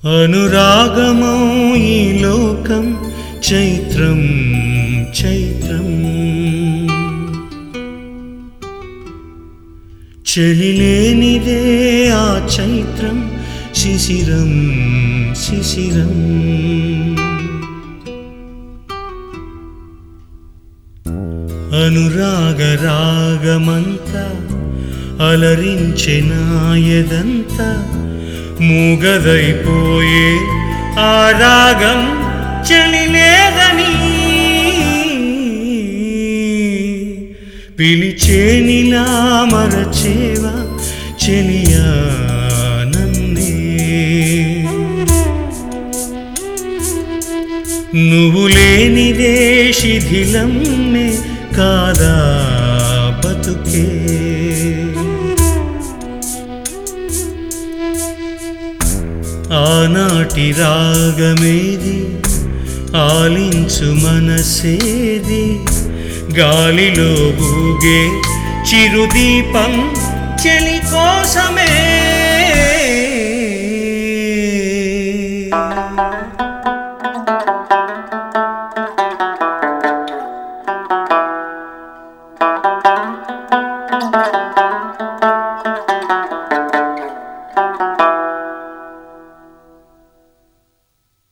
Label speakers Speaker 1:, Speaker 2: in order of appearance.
Speaker 1: అనురాగమో ఈ లోకం చైత్రం చైత్రం చెలిలేనిదే ఆ చైత్రం శిశిరం శిశిరం అనురాగ రాగమంతా అలరించె నాయదంతా మూగదైపోయే ఆ రాగం చెలిలేదని పిలిచేనిలా మరచేవా చెలియా నన్నే నువ్వు లేనిదే శిథిలమ్మే కాదా బతుకే ఆనాటి రాగమేది ఆలించు మనసేది గాలిలో ఊగే చిరుదీపం చెలి కోసమే